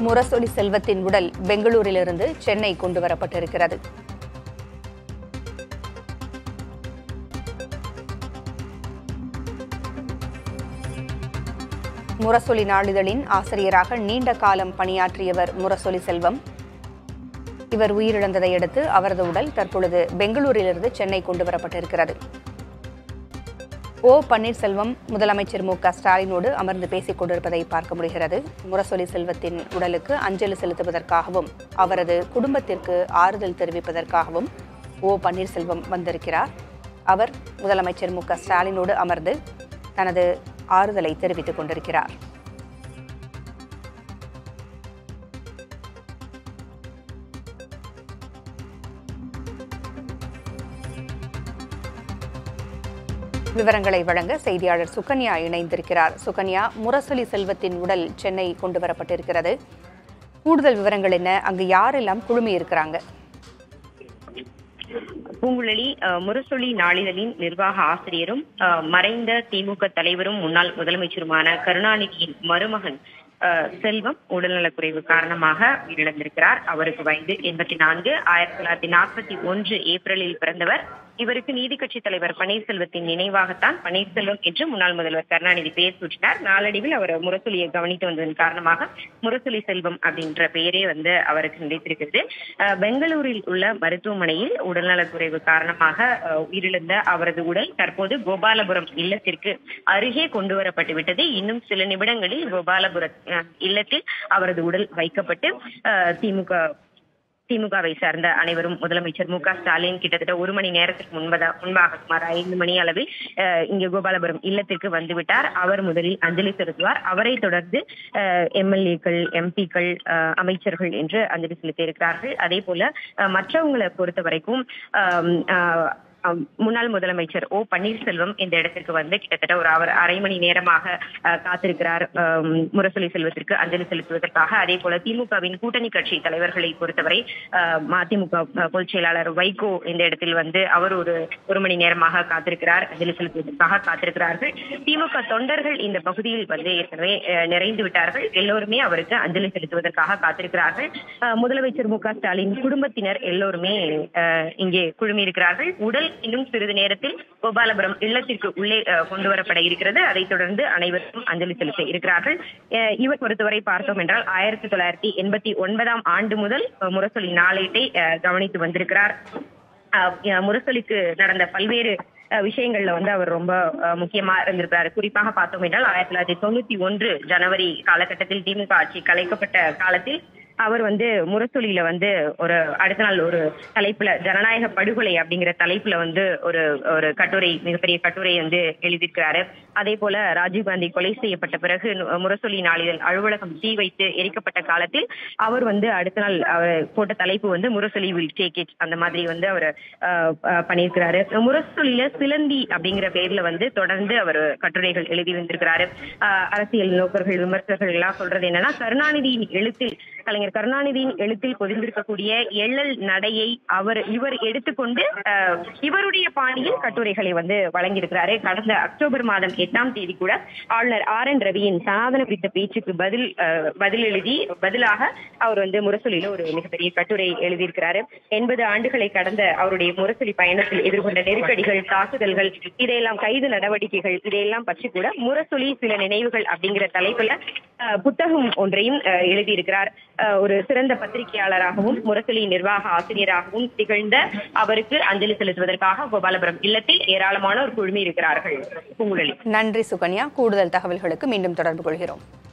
முரசொலி செல்வத்தின் உடல் பெங்களூரிலிருந்து சென்னை கொண்டு வரப்பட்டிருக்கிறது முரசொலி நாளிதழின் ஆசிரியராக நீண்ட காலம் பணியாற்றியவர் முரசொலி செல்வம் இவர் உயிரிழந்ததை அடுத்து அவரது உடல் தற்பொழுது பெங்களூரிலிருந்து சென்னை கொண்டு வரப்பட்டிருக்கிறது ஓ பன்னீர்செல்வம் முதலமைச்சர் மு க ஸ்டாலினோடு அமர்ந்து பேசிக் கொண்டிருப்பதை பார்க்க முடிகிறது முரசொலி செல்வத்தின் உடலுக்கு அஞ்சலி செலுத்துவதற்காகவும் அவரது குடும்பத்திற்கு ஆறுதல் தெரிவிப்பதற்காகவும் ஓ பன்னீர்செல்வம் வந்திருக்கிறார் அவர் முதலமைச்சர் மு க ஸ்டாலினோடு அமர்ந்து தனது ஆறுதலை தெரிவித்துக் கொண்டிருக்கிறார் விவரங்களை வழங்க செய்தியாளர் சுகன்யா இணைந்திருக்கிறார் சுகன்யா முரசொலி செல்வத்தின் உடல் சென்னை கொண்டு வரப்பட்டிருக்கிறது கூடுதல் விவரங்கள் என்ன அங்கு யாரெல்லாம் குழுமி இருக்கிறாங்க பூங்குழலி அஹ், முரசொலி நாளிதழின் நிர்வாக ஆசிரியரும் அஹ், மறைந்த திமுக தலைவரும் முன்னாள் முதலமைச்சருமான கருணாநிதியின் மருமகன் அஹ், செல்வம் உடல்நலக்குறைவு காரணமாக உயிரிழந்திருக்கிறார் அவருக்கு வயது எண்பத்தி நான்கு ஆயிரத்தி தொள்ளாயிரத்தி நாற்பத்தி ஒன்று ஏப்ரலில் பிறந்தவர் இவருக்கு நீதி கட்சி தலைவர் பன்னீர்செல்வத்தின் நினைவாகத்தான் பன்னீர்செல்வம் என்று முன்னாள் முதல்வர் கருணாநிதி பெயர் சூட்டினார் நாளடைவில் அவர் முரசொலியை கவனித்து வந்ததன் காரணமாக முரசொலி செல்வம் அப்படின்ற பெயரே வந்து அவருக்கு நிலைத்திருக்கிறது அஹ், பெங்களூரில் உள்ள மருத்துவமனையில் உடல்நலக்குறைவு காரணமாக அஹ், உயிரிழந்த அவரது உடல் தற்போது கோபாலபுரம் இல்லத்திற்கு அருகே கொண்டு வரப்பட்டு விட்டது இன்னும் சில நிமிடங்களில் கோபாலபுரம் அஹ், இல்லத்தில் அவரது உடல் வைக்கப்பட்டு அஹ், திமுக திமுகவை சார்ந்த அனைவரும் முதலமைச்சர் மு க ஸ்டாலின் கிட்டத்தட்ட ஒரு மணி நேரத்திற்கு முன்பதா முன்பாக சுமார் ஐந்து மணி அளவில் அஹ், இங்கே கோபாலபுரம் இல்லத்திற்கு வந்துவிட்டார் அவர் முதலில் அஞ்சலி செலுத்துவார் அவரை தொடர்ந்து எம்எல்ஏக்கள் எம்பிக்கள் அமைச்சர்கள் என்று அஞ்சலி செலுத்தி இருக்கிறார்கள் அதே போல அஹ், மற்றவங்களை பொறுத்த வரைக்கும் ஆம், ஆஹ், ஆம், முன்னாள் முதலமைச்சர் ஓ பன்னீர்செல்வம் இந்த இடத்திற்கு வந்து கிட்டத்தட்ட ஒரு அவர் அரை மணி நேரமாக அஹ், காத்திருக்கிறார் ஆம், முரசொலி செல்வத்திற்கு அஞ்சலி செலுத்துவதற்காக அதே போல திமுகவின் கூட்டணி கட்சி தலைவர்களை பொறுத்தவரை அஹ், மதிமுக அஹ், பொதுச் செயலாளர் வைகோ இந்த இடத்தில் வந்து அவர் ஒரு ஒரு மணி நேரமாக காத்திருக்கிறார் அஞ்சலி செலுத்துவதற்காக காத்திருக்கிறார்கள் திமுக தொண்டர்கள் இந்த பகுதியில் வந்து ஏற்கனவே அஹ், நிறைந்து விட்டார்கள் எல்லோருமே அவருக்கு அஞ்சலி செலுத்துவதற்காக காத்திருக்கிறார்கள் அஹ், முதலமைச்சர் மு க ஸ்டாலின் குடும்பத்தினர் எல்லோருமே அஹ், இங்கே குழுமியிருக்கிறார்கள் உடல் இன்னும் சிறிது நேரத்தில் கோபாலபுரம் இல்லத்திற்கு உள்ளே அஹ், கொண்டு வரப்பட இருக்கிறது அதைத் தொடர்ந்து அனைவருக்கும் அஞ்சலி செலுத்த இருக்கிறார்கள் அஹ், இவர் பொறுத்தவரை பார்த்தோம் என்றால் ஆயிரத்தி தொள்ளாயிரத்தி எண்பத்தி ஒன்பதாம் ஆண்டு முதல் அஹ், முரசொலி நாளேட்டை அஹ், கவனித்து வந்திருக்கிறார் அஹ், அஹ், முரசொலிக்கு நடந்த பல்வேறு அஹ், விஷயங்கள்ல வந்து அவர் ரொம்ப அஹ், முக்கியமா இருந்திருக்கிறாரு குறிப்பாக பார்த்தோம் என்றால் ஆயிரத்தி தொள்ளாயிரத்தி தொண்ணூத்தி ஒன்று ஜனவரி காலகட்டத்தில் திமுக ஆட்சி கலைக்கப்பட்ட காலத்தில் அவர் வந்து முரசொலியில வந்து ஒரு அடுத்த நாள் ஒரு தலைப்புல ஜனநாயக படுகொலை அப்படிங்கிற தலைப்புல வந்து ஒரு ஒரு கட்டுரை மிகப்பெரிய கட்டுரை வந்து எழுதியிருக்கிறாரு அதே போல ராஜீவ்காந்தி கொலை செய்யப்பட்ட பிறகு நு- முரசொலி நாளிதழ் அலுவலகம் தீ வைத்து எரிக்கப்பட்ட காலத்தில் அவர் வந்து அடுத்த நாள் அவர் போட்ட தலைப்பு வந்து முரசொலி வில் டேக் இட் அந்த மாதிரி வந்து அவர் அஹ், அஹ், பண்ணியிருக்கிறாரு முரசொலியில சிலந்தி அப்படிங்கிற பேர்ல வந்து தொடர்ந்து அவர் கட்டுரைகள் எழுதி வந்திருக்கிறாரு அஹ், அரசியல் நோக்கர்கள் விமர்சகர்கள் எல்லாம் சொல்றது என்னன்னா கருணாநிதியின் எழுத்தில் கலைஞர் கருணாநிதியின் எழுத்தில் பொதிந்திருக்கக்கூடிய எள்ளல் நடையை அவர் இவர் எடுத்துக்கொண்டு அஹ், இவருடைய பாணியில் கட்டுரைகளை வந்து வழங்கியிருக்கிறாரு கடந்த அக்டோபர் மாதம் எட்டாம் தேதி கூட ஆளுநர் ஆர் என் ரவியின் சனாதன குறித்த பேச்சுக்கு பதில் அஹ், பதில் எழுதி பதிலாக அவர் வந்து முரசொலியில ஒரு மிகப்பெரிய கட்டுரை எழுதியிருக்கிறாரு எண்பது ஆண்டுகளை கடந்த அவருடைய முரசொலி பயணத்தில் எதிர்கொண்ட நெருக்கடிகள் தாக்குதல்கள் இதையெல்லாம் கைது நடவடிக்கைகள் இதையெல்லாம் பற்றி கூட முரசொலி சில நினைவுகள் அப்படிங்கிற தலைப்புல அஹ், புத்தகம் ஒன்றையும் அஹ், எழுதியிருக்கிறார் அஹ், ஒரு சிறந்த பத்திரிகையாளராகவும் முரசொலி நிர்வாக ஆசிரியராகவும் திகழ்ந்த அவருக்கு அஞ்சலி செலுத்துவதற்காக கோபாலபுரம் இல்லத்தில் ஏராளமானோர் குழுமி இருக்கிறார்கள் பூங்குழலி நன்றி சுகன்யா கூடுதல் தகவல்களுக்கு மீண்டும் தொடர்பு கொள்கிறோம்